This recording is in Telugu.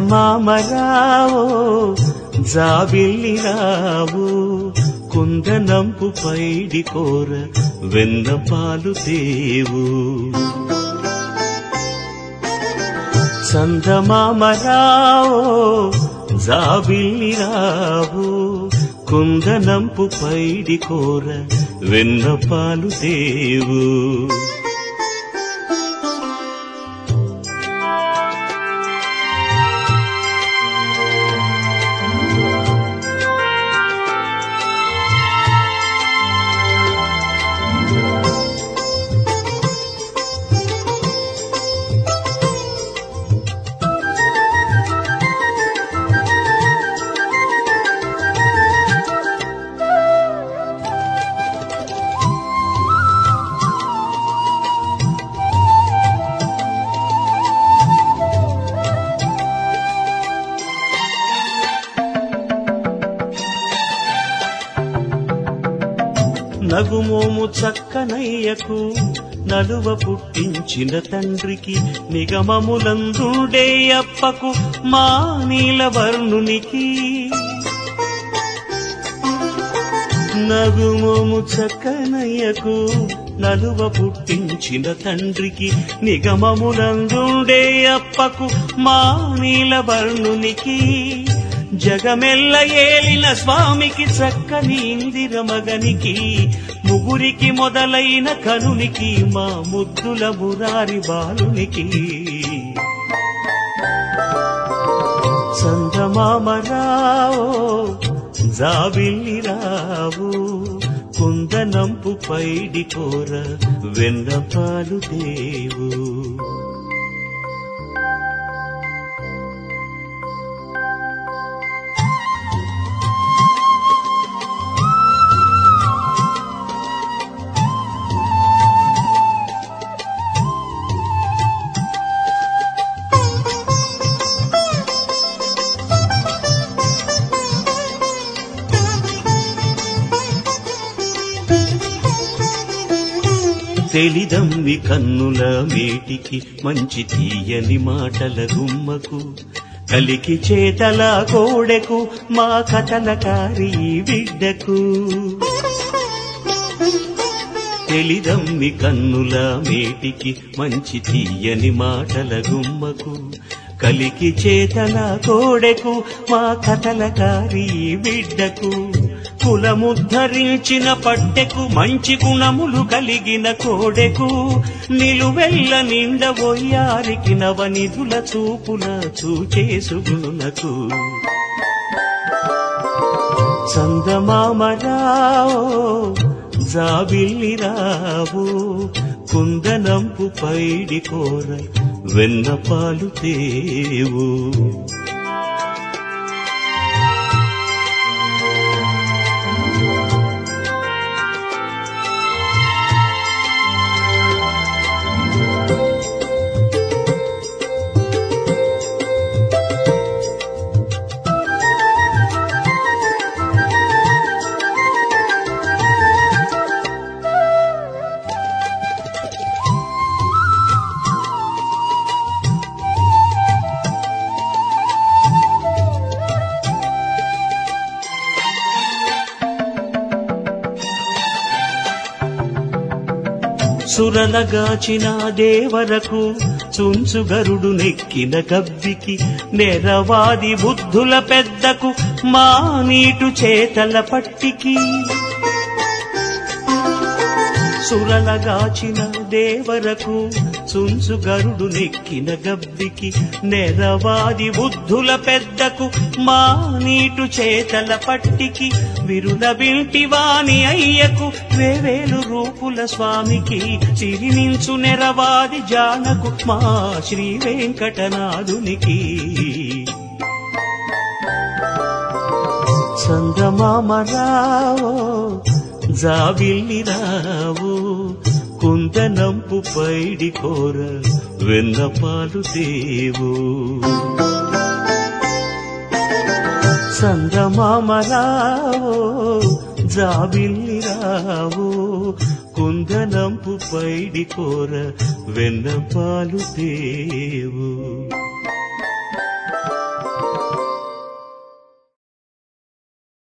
చందమామరావో జాబిల్లి రావు కుందనంపు పైడి కోర వెన్న పాలు తేవు చందమామరావో జాబిల్లి రావు కుందనంపు పైడి కోర వెన్న పాలు తేవు నగుమోము చక్కనయ్యకు నలువ పుట్టించిన తండ్రికి నిగమములందుండే అప్పకు మా నీలవర్ణునికి నగుమోము చక్కనయ్యకు నలువ పుట్టించిన తండ్రికి నిగమములందుండే అప్పకు మా నీలవర్ణునికి జగమెల్ల ఏలిన స్వామికి చక్కని ఇందిర మగనికి ముగురికి మొదలైన కనునికి మా ముద్దుల మురారి బాలునికి చందమామరావో జాబిల్లి రావు కుందనంపు పైడి కోర వెన్న పాలు దేవు తెలిదమ్మి కన్నుల మేటికి మంచి తీయని మాటల గుమ్మకు కలికి చేతల కోడెకు మా కథల కారి బిడ్డకు తెలిదమ్మి కన్నుల మేటికి మంచి తీయని మాటల గుమ్మకు కలికి చేతల కోడెకు మా కథల కారి బిడ్డకు కులముద్ధరించిన పట్టెకు మంచి గుణములు కలిగిన కోడెకు నిలువెల్ల నిండబోయారికి నవనిధుల చూపుల చూచేసుగునకు చందమామరావో జాబిల్లి రావు కుందనంపు పైడి కోర వెన్న పాలు తేవు సురలగాచిన దేవరకు చుంచుగరుడు నెక్కిన గవ్వికి నెరవాది బుద్ధుల పెద్దకు మా నీటు చేతల పట్టికి సురలగాచిన దేవరకు చుంచుగరుడు నెక్కిన గవ్వికి నెరవాది బుద్ధుల పెద్దకు మా నీటు చేతల పట్టికి విరుల వింటి వాణి అయ్యకు వేవేలు రూపుల స్వామికి చిరినించు నెరవాది జానకు మా శ్రీ వెంకటనాథునికి చందమామరావో జాబిల్లి రావు కుందనంపు పైడి కోర వెన్న పాలు దేవు చందమామరావో జాబిల్లి రావు కుందనంపు పైడి కోర వెన్న పాలు దేవు